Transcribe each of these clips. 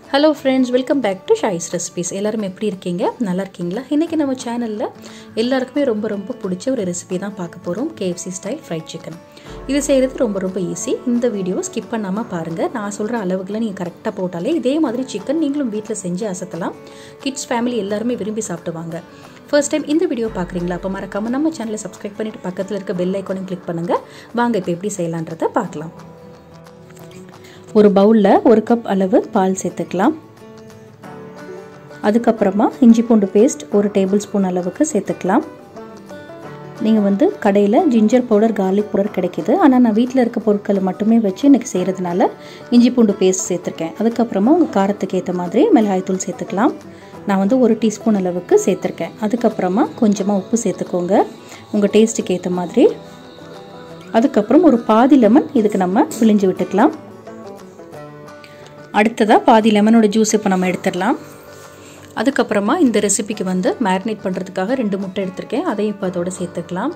hello friends welcome back to Shai's recipes எல்லாரும் எப்படி இருக்கீங்க நல்லா இருக்கீங்களா இன்றைக்கி நம்ம சேனலில் எல்லாருக்குமே ரொம்ப ரொம்ப பிடிச்ச ஒரு ரெசிபி தான் பார்க்க போகிறோம் கேஎஃப்சி ஸ்டைல் ஃப்ரைட் சிக்கன் இது செய்கிறது ரொம்ப ரொம்ப ஈஸி இந்த வீடியோவை ஸ்கிப் பண்ணாமல் பாருங்கள் நான் சொல்கிற அளவுக்குலாம் நீங்கள் கரெக்டாக போட்டாலே இதே மாதிரி சிக்கன் நீங்களும் வீட்டில் செஞ்சு அசத்தலாம் கிட்ஸ் ஃபேமிலி எல்லாருமே விரும்பி சாப்பிடுவாங்க ஃபர்ஸ்ட் டைம் இந்த வீடியோ பார்க்குறீங்களா அப்போ மறக்காமல் நம்ம சேனலை சப்ஸ்கிரைப் பண்ணிவிட்டு பக்கத்தில் இருக்க பெல் ஐக்கானையும் கிளிக் பண்ணுங்கள் வாங்க இப்போ எப்படி செய்யலான்றதை பார்க்கலாம் ஒரு பவுலில் ஒரு கப் அளவு பால் சேர்த்துக்கலாம் அதுக்கப்புறமா இஞ்சி பூண்டு பேஸ்ட் ஒரு டேபிள் ஸ்பூன் அளவுக்கு சேர்த்துக்கலாம் நீங்கள் வந்து கடையில் ஜிஞ்சர் பவுடர் கார்லிக் பவுடர் கிடைக்கிது ஆனால் நான் வீட்டில் இருக்க பொருட்களை மட்டுமே வச்சு இன்றைக்கி செய்கிறதுனால இஞ்சி பூண்டு பேஸ்ட் சேர்த்துருக்கேன் அதுக்கப்புறமா உங்கள் காரத்துக்கு ஏற்ற மாதிரி மிளகாய்த்தூள் சேர்த்துக்கலாம் நான் வந்து ஒரு டீஸ்பூன் அளவுக்கு சேர்த்துருக்கேன் அதுக்கப்புறமா கொஞ்சமாக உப்பு சேர்த்துக்கோங்க உங்கள் டேஸ்ட்டுக்கு ஏற்ற மாதிரி அதுக்கப்புறம் ஒரு பாதி லெமன் இதுக்கு நம்ம பிழிஞ்சு விட்டுக்கலாம் அடுத்ததாக பாதி லெமனோட ஜூஸ் இப்போ நம்ம எடுத்துடலாம் அதுக்கப்புறமா இந்த ரெசிபிக்கு வந்து மேரினேட் பண்ணுறதுக்காக ரெண்டு முட்டை எடுத்திருக்கேன் அதையும் இப்போ அதோட சேர்த்துக்கலாம்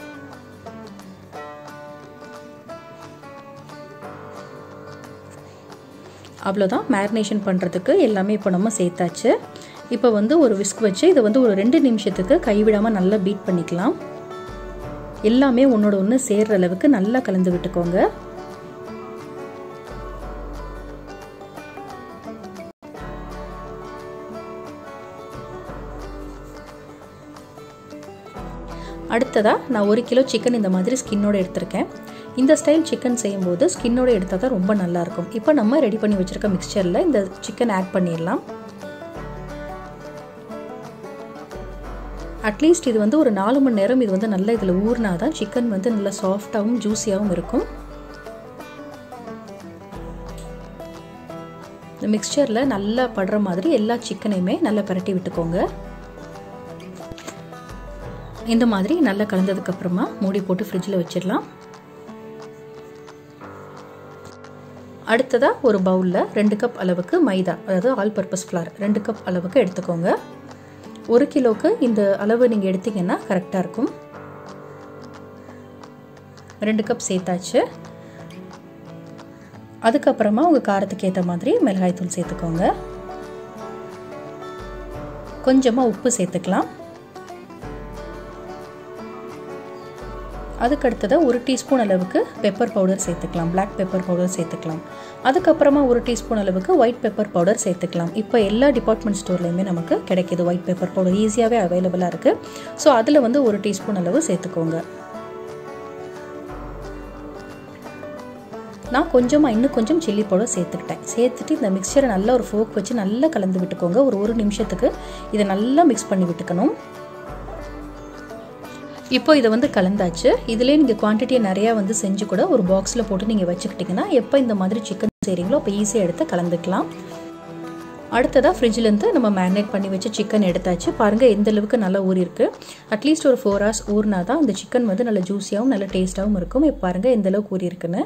அவ்வளோதான் மேரினேஷன் பண்ணுறதுக்கு எல்லாமே இப்போ நம்ம சேர்த்தாச்சு இப்போ வந்து ஒரு விஸ்க் வச்சு இதை வந்து ஒரு ரெண்டு நிமிஷத்துக்கு கைவிடாமல் நல்லா பீட் பண்ணிக்கலாம் எல்லாமே ஒன்றோட ஒன்று சேர்கிற அளவுக்கு நல்லா கலந்து விட்டுக்கோங்க அடுத்ததாக நான் ஒரு கிலோ சிக்கன் இந்த மாதிரி ஸ்கின்னோட எடுத்திருக்கேன் இந்த ஸ்டைல் சிக்கன் செய்யும்போது ஸ்கின்னோட எடுத்தால் தான் ரொம்ப நல்லாயிருக்கும் இப்போ நம்ம ரெடி பண்ணி வச்சுருக்க மிக்சரில் இந்த சிக்கன் ஆட் பண்ணிடலாம் அட்லீஸ்ட் இது வந்து ஒரு நாலு மணி நேரம் இது வந்து நல்லா இதில் ஊறினா தான் சிக்கன் வந்து நல்லா சாஃப்டாகவும் ஜூஸியாகவும் இருக்கும் இந்த மிக்சரில் நல்லா படுற மாதிரி எல்லா சிக்கனையுமே நல்லா பரட்டி விட்டுக்கோங்க இந்த மாதிரி நல்லா கலந்ததுக்கப்புறமா மூடி போட்டு ஃப்ரிட்ஜில் வச்சிடலாம் அடுத்ததாக ஒரு பவுலில் ரெண்டு கப் அளவுக்கு மைதா அதாவது ஆல் பர்பஸ் ஃப்ளார் ரெண்டு கப் அளவுக்கு எடுத்துக்கோங்க ஒரு கிலோவுக்கு இந்த அளவு நீங்கள் எடுத்தீங்கன்னா கரெக்டாக இருக்கும் ரெண்டு கப் சேர்த்தாச்சு அதுக்கப்புறமா உங்கள் காரத்துக்கு ஏற்ற மாதிரி மிளகாய்த்தூள் சேர்த்துக்கோங்க கொஞ்சமாக உப்பு சேர்த்துக்கலாம் அதுக்கு அடுத்ததாக ஒரு டீஸ்பூன் அளவுக்கு பெப்பர் பவுடர் சேர்த்துக்கலாம் பிளாக் பெப்பர் பவுடர் சேர்த்துக்கலாம் அதுக்கப்புறமா ஒரு டீஸ்பூன் அளவுக்கு ஒயிட் பெப்பர் பவுடர் சேர்த்துக்கலாம் இப்போ எல்லா டிபார்ட்மெண்ட் ஸ்டோர்லேயுமே நமக்கு கிடைக்கிது ஒயிட் பெப்பர் பவுடர் ஈஸியாகவே அவைலபிளாக இருக்குது ஸோ அதில் வந்து ஒரு டீஸ்பூன் அளவு சேர்த்துக்கோங்க நான் கொஞ்சமாக இன்னும் கொஞ்சம் சில்லி பவுடர் சேர்த்துக்கிட்டேன் சேர்த்துட்டு இந்த மிக்சரை நல்லா ஒரு ஃபோக் வச்சு நல்லா கலந்து விட்டுக்கோங்க ஒரு ஒரு நிமிஷத்துக்கு இதை நல்லா மிக்ஸ் பண்ணி விட்டுக்கணும் இப்போ இதை வந்து கலந்தாச்சு இதிலே நீங்கள் குவான்டிட்டியை நிறையா வந்து செஞ்சு கூட ஒரு பாக்ஸில் போட்டு நீங்கள் வச்சுக்கிட்டிங்கன்னா எப்போ இந்த மாதிரி சிக்கன் செய்கிறீங்களோ அப்போ ஈஸியாக எடுத்து கலந்துக்கலாம் அடுத்ததாக ஃப்ரிட்ஜிலேருந்து நம்ம மேரினேட் பண்ணி வச்ச சிக்கன் எடுத்தாச்சு பாருங்கள் எந்த அளவுக்கு நல்லா ஊறிருக்கு அட்லீஸ்ட் ஒரு ஃபோர் ஹவர்ஸ் ஊறினா தான் இந்த சிக்கன் வந்து நல்ல ஜூஸியாகவும் நல்ல டேஸ்ட்டாகவும் இருக்கும் இப்போ பாருங்கள் எந்த அளவுக்கு ஊறியிருக்குன்னு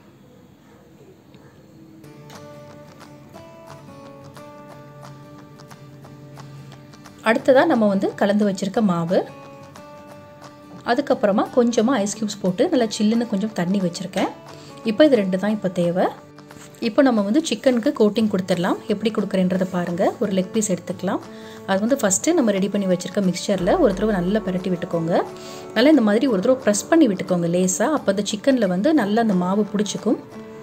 அடுத்ததாக நம்ம வந்து கலந்து வச்சுருக்க மாவு அதுக்கப்புறமா கொஞ்சமாக ஐஸ் க்யூப்ஸ் போட்டு நல்லா சில்லுன்னு கொஞ்சம் தண்ணி வச்சுருக்கேன் இப்போ இது ரெண்டு தான் இப்போ தேவை இப்போ நம்ம வந்து சிக்கனுக்கு கோட்டிங் கொடுத்துடலாம் எப்படி கொடுக்குறேன்றதை பாருங்கள் ஒரு லெக் பீஸ் எடுத்துக்கலாம் அது வந்து ஃபஸ்ட்டு நம்ம ரெடி பண்ணி வச்சுருக்க மிக்சரில் ஒரு தடவை நல்லா பரட்டி விட்டுக்கோங்க நல்லா இந்த மாதிரி ஒரு தடவை ப்ரெஸ் பண்ணி விட்டுக்கோங்க லேஸாக அப்போ அந்த சிக்கனில் வந்து நல்லா அந்த மாவு பிடிச்சிக்கும்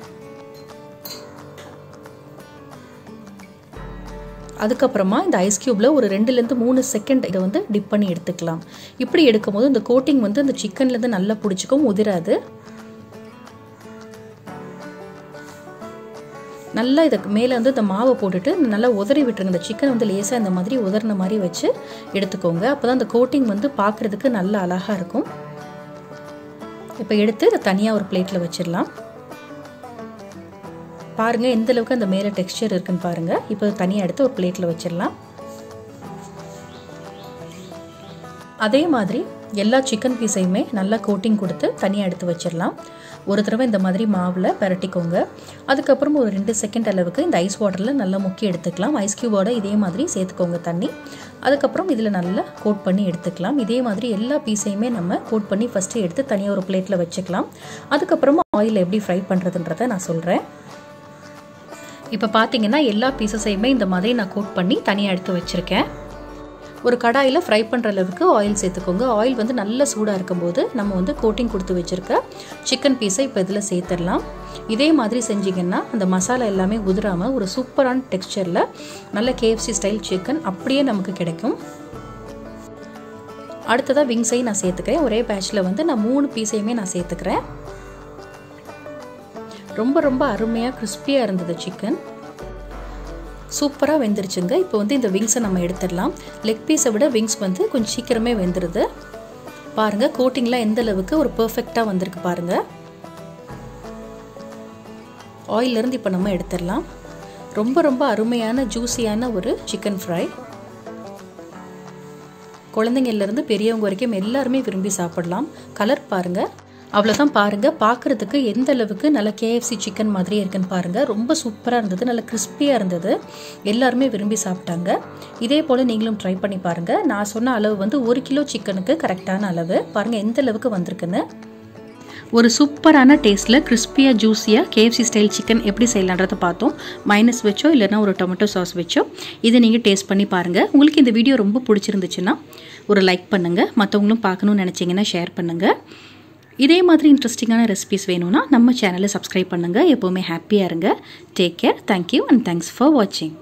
அதுக்கப்புறமா இந்த ஐஸ் க்யூப்பில் ஒரு ரெண்டுலேருந்து மூணு செகண்ட் இதை வந்து டிப் பண்ணி எடுத்துக்கலாம் இப்படி எடுக்கும் போது இந்த கோட்டிங் வந்து அந்த சிக்கன்லேருந்து நல்லா பிடிச்சிக்கும் உதிராது நல்லா இதுக்கு மேலே வந்து இந்த மாவை போட்டுட்டு நல்லா உதறி விட்டுருங்க இந்த சிக்கன் வந்து லேசாக இந்த மாதிரி உதறின மாதிரி வச்சு எடுத்துக்கோங்க அப்போ தான் அந்த கோட்டிங் வந்து பார்க்குறதுக்கு நல்லா அழகாக இருக்கும் இப்போ எடுத்து இதை தனியாக ஒரு பிளேட்டில் வச்சிடலாம் பாருங்கள் எந்த அளவுக்கு அந்த மேலே டெக்ஸ்டர் இருக்குன்னு பாருங்கள் இப்போ தனியாக எடுத்து ஒரு பிளேட்டில் வச்சிடலாம் அதே மாதிரி எல்லா சிக்கன் பீஸையுமே நல்லா கோட்டிங் கொடுத்து தனியாக எடுத்து வச்சிடலாம் ஒரு தடவை இந்த மாதிரி மாவில் பரட்டிக்கோங்க அதுக்கப்புறம் ஒரு ரெண்டு செகண்ட் அளவுக்கு இந்த ஐஸ் வாட்டரில் நல்லா முக்கி எடுத்துக்கலாம் ஐஸ் க்யூபோட இதே மாதிரி சேர்த்துக்கோங்க தண்ணி அதுக்கப்புறம் இதில் நல்லா கோட் பண்ணி எடுத்துக்கலாம் இதே மாதிரி எல்லா பீஸையுமே நம்ம கோட் பண்ணி ஃபஸ்ட்டு எடுத்து தனியாக ஒரு பிளேட்டில் வச்சுக்கலாம் அதுக்கப்புறமா ஆயில் எப்படி ஃப்ரை பண்ணுறதுன்றதை நான் சொல்கிறேன் இப்போ பார்த்தீங்கன்னா எல்லா பீசஸையுமே இந்த மாதிரி நான் கோட் பண்ணி தனியாக எடுத்து வச்சுருக்கேன் ஒரு கடாயில் ஃப்ரை பண்ணுற அளவுக்கு ஆயில் சேர்த்துக்கோங்க ஆயில் வந்து நல்ல சூடாக இருக்கும்போது நம்ம வந்து கோட்டிங் கொடுத்து வச்சுருக்க சிக்கன் பீஸை இப்போ இதில் சேர்த்துடலாம் இதே மாதிரி செஞ்சிங்கன்னா அந்த மசாலா எல்லாமே உதிராமல் ஒரு சூப்பரான டெக்ஸ்சரில் நல்ல கேஎஃப்சி ஸ்டைல் சிக்கன் அப்படியே நமக்கு கிடைக்கும் அடுத்ததாக விங்ஸையும் நான் சேர்த்துக்கிறேன் ஒரே பேட்சில் வந்து நான் மூணு பீஸையுமே நான் சேர்த்துக்கிறேன் ரொம்ப ரொம்ப அருமையாக கிறிஸ்பியாக இருந்தது சிக்கன் சூப்பராக வெந்துருச்சுங்க இப்போ வந்து இந்த விங்ஸை நம்ம எடுத்துடலாம் லெக் பீஸை விட விங்ஸ் வந்து கொஞ்சம் சீக்கிரமே வெந்துடுது பாருங்கள் கோட்டிங்லாம் எந்த அளவுக்கு ஒரு பர்ஃபெக்டாக வந்திருக்கு பாருங்கள் ஆயிலிருந்து இப்போ நம்ம எடுத்துடலாம் ரொம்ப ரொம்ப அருமையான ஜூஸியான ஒரு சிக்கன் ஃப்ரை குழந்தைங்கள்லேருந்து பெரியவங்க வரைக்கும் எல்லாருமே விரும்பி சாப்பிடலாம் கலர் பாருங்கள் அவ்வளோதான் பாருங்கள் பார்க்குறதுக்கு எந்த அளவுக்கு நல்ல கேஎஃப்சி சிக்கன் மாதிரி இருக்குன்னு பாருங்கள் ரொம்ப சூப்பராக இருந்தது நல்ல கிறிஸ்பியாக இருந்தது எல்லாருமே விரும்பி சாப்பிட்டாங்க இதே போல் நீங்களும் ட்ரை பண்ணி பாருங்கள் நான் சொன்ன அளவு வந்து ஒரு கிலோ சிக்கனுக்கு கரெக்டான அளவு பாருங்கள் எந்த அளவுக்கு வந்திருக்குன்னு ஒரு சூப்பரான டேஸ்ட்டில் கிறிஸ்பியாக ஜூஸியாக கேஎஃப்சி ஸ்டைல் சிக்கன் எப்படி செய்யலான்றதை பார்த்தோம் மைனஸ் வச்சோ இல்லைனா ஒரு டொமேட்டோ சாஸ் வச்சோ இதை நீங்கள் டேஸ்ட் பண்ணி பாருங்கள் உங்களுக்கு இந்த வீடியோ ரொம்ப பிடிச்சிருந்துச்சுன்னா ஒரு லைக் பண்ணுங்கள் மற்றவங்களும் பார்க்கணுன்னு நினச்சிங்கன்னா ஷேர் பண்ணுங்கள் இதே மாதிரி இன்ட்ரெஸ்டிங்கான ரெசிபிஸ் வேணும்னா நம்ம சேனலை சப்ஸ்கிரைப் பண்ணுங்கள் எப்போவுமே ஹாப்பியாக இருங்க take care thank you and thanks for வாட்சிங்